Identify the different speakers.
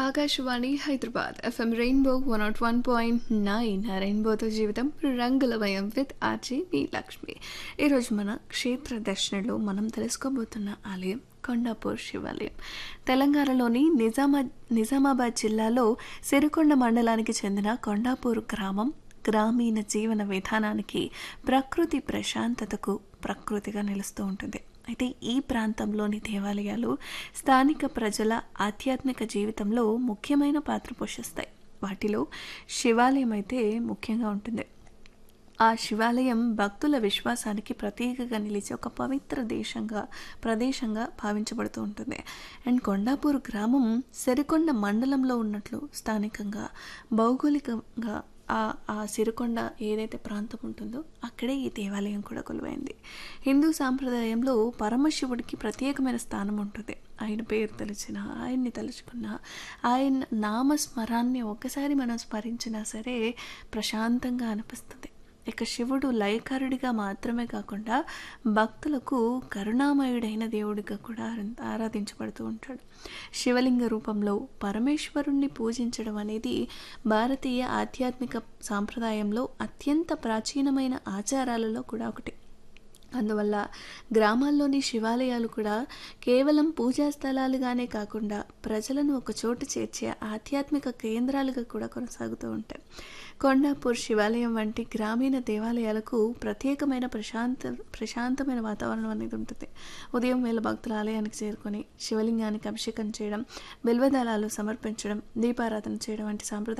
Speaker 1: Akashvani Hyderabad FM rainbow one nought one point nine రెయిన్బోతో జీవితం రంగులమయం విత్ ఆర్జే మీ లక్ష్మి ఈరోజు మన క్షేత్ర దర్శనలో మనం తెలుసుకోబోతున్న ఆలయం కొండాపూర్ శివాలయం తెలంగాణలోని నిజామా నిజామాబాద్ జిల్లాలో సిరికొండ మండలానికి చెందిన కొండాపూర్ గ్రామం గ్రామీణ జీవన విధానానికి ప్రకృతి ప్రశాంతతకు ప్రకృతిగా నిలుస్తూ ఉంటుంది అయితే ఈ ప్రాంతంలోని దేవాలయాలు స్థానిక ప్రజల ఆధ్యాత్మిక జీవితంలో ముఖ్యమైన పాత్ర పోషిస్తాయి వాటిలో శివాలయం అయితే ముఖ్యంగా ఉంటుంది ఆ శివాలయం భక్తుల విశ్వాసానికి ప్రతీకగా నిలిచే ఒక పవిత్ర దేశంగా ప్రదేశంగా భావించబడుతూ ఉంటుంది అండ్ కొండాపూర్ గ్రామం సిరికొండ మండలంలో ఉన్నట్లు స్థానికంగా భౌగోళికంగా ఆ ఆ సిరికొండ ఏదైతే ప్రాంతం ఉంటుందో అక్కడే ఈ దేవాలయం కూడా కొలువైంది హిందూ సాంప్రదాయంలో పరమశివుడికి ప్రత్యేకమైన స్థానం ఉంటుంది ఆయన పేరు తెలిసిన ఆయన్ని తలుచుకున్న ఆయన నామస్మరాన్ని ఒకసారి మనం స్మరించినా సరే ప్రశాంతంగా అనిపిస్తుంది ఇక శివుడు లయకారుడిగా మాత్రమే కాకుండా భక్తులకు కరుణామయుడైన దేవుడిగా కూడా ఆరాధించబడుతూ ఉంటాడు శివలింగ రూపంలో పరమేశ్వరుణ్ణి పూజించడం అనేది భారతీయ ఆధ్యాత్మిక సాంప్రదాయంలో అత్యంత ప్రాచీనమైన ఆచారాలలో కూడా ఒకటి అందువల్ల గ్రామాల్లోని శివాలయాలు కూడా కేవలం పూజా స్థలాలుగానే కాకుండా ప్రజలను ఒక చోటు చేర్చే ఆధ్యాత్మిక కేంద్రాలుగా కూడా కొనసాగుతూ ఉంటాయి కొండాపూర్ శివాలయం వంటి గ్రామీణ దేవాలయాలకు ప్రత్యేకమైన ప్రశాంత ప్రశాంతమైన వాతావరణం అనేది ఉంటుంది ఉదయం వేళ భక్తుల ఆలయానికి చేరుకొని శివలింగానికి అభిషేకం చేయడం బిల్వదళాలు సమర్పించడం దీపారాధన చేయడం వంటి సాంప్రదాయ